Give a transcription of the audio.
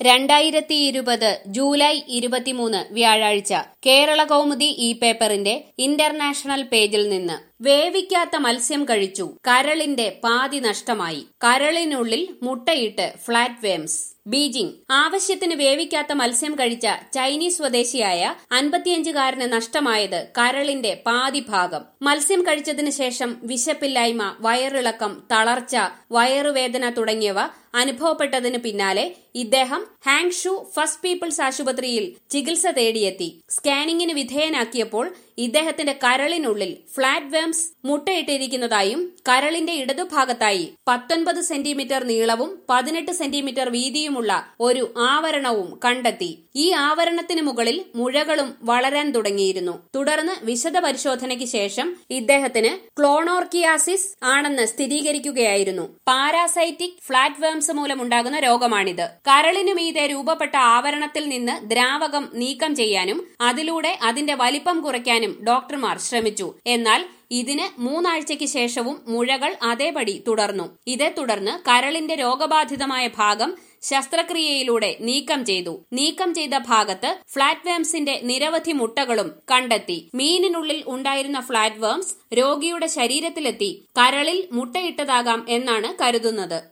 രണ്ടായിരത്തി ഇരുപത് ജൂലൈ ഇരുപത്തിമൂന്ന് വ്യാഴാഴ്ച കേരള കൗമുദി ഈ പേപ്പറിന്റെ ഇന്റർനാഷണൽ പേജിൽ നിന്ന് വേവിക്കാത്ത മത്സ്യം കഴിച്ചു കരളിന്റെ പാതി നഷ്ടമായി കരളിനുള്ളിൽ മുട്ടയിട്ട് ഫ്ലാറ്റ് വേംസ് ബീജിംഗ് ആവശ്യത്തിന് വേവിക്കാത്ത മത്സ്യം കഴിച്ച ചൈനീസ് സ്വദേശിയായ അൻപത്തിയഞ്ചുകാരന് നഷ്ടമായത് കരളിന്റെ പാതി ഭാഗം മത്സ്യം കഴിച്ചതിന് ശേഷം വിശപ്പില്ലായ്മ വയറിളക്കം തളർച്ച വയറുവേദന തുടങ്ങിയവ അനുഭവപ്പെട്ടതിന് പിന്നാലെ ഇദ്ദേഹം ഹാങ്ഷു ഫസ്റ്റ് പീപ്പിൾസ് ആശുപത്രിയിൽ ചികിത്സ തേടിയെത്തി സ്കാനിങ്ങിന് വിധേയനാക്കിയപ്പോൾ ഇദ്ദേഹത്തിന്റെ കരളിനുള്ളിൽ ഫ്ലാറ്റ് വേംസ് മുട്ടയിട്ടിരിക്കുന്നതായും കരളിന്റെ ഇടതുഭാഗത്തായി പത്തൊൻപത് സെന്റിമീറ്റർ നീളവും പതിനെട്ട് സെന്റിമീറ്റർ വീതിയുമുള്ള ഒരു ആവരണവും കണ്ടെത്തി ഈ ആവരണത്തിന് മുകളിൽ മുഴകളും വളരാൻ തുടങ്ങിയിരുന്നു തുടർന്ന് വിശദ പരിശോധനയ്ക്ക് ശേഷം ഇദ്ദേഹത്തിന് ക്ലോണോർക്കിയാസിസ് ആണെന്ന് സ്ഥിരീകരിക്കുകയായിരുന്നു പാരാസൈറ്റിക് ഫ്ലാറ്റ് വേംസ് മൂലമുണ്ടാകുന്ന രോഗമാണിത് കരളിനു മീതെ രൂപപ്പെട്ട ആവരണത്തിൽ നിന്ന് ദ്രാവകം നീക്കം ചെയ്യാനും അതിലൂടെ അതിന്റെ വലിപ്പം കുറയ്ക്കാനും ഡോക്ടർമാർ ശ്രമിച്ചു എന്നാൽ ഇതിന് മൂന്നാഴ്ചയ്ക്ക് ശേഷവും മുഴകൾ അതേപടി തുടർന്നു ഇതേ തുടർന്ന് കരളിന്റെ രോഗബാധിതമായ ഭാഗം ശസ്ത്രക്രിയയിലൂടെ നീക്കം ചെയ്തു നീക്കം ചെയ്ത ഭാഗത്ത് ഫ്ലാറ്റ് വേംസിന്റെ നിരവധി മുട്ടകളും കണ്ടെത്തി മീനിനുള്ളിൽ ഉണ്ടായിരുന്ന ഫ്ലാറ്റ് വേംസ് രോഗിയുടെ ശരീരത്തിലെത്തി കരളിൽ മുട്ടയിട്ടതാകാം എന്നാണ് കരുതുന്നത്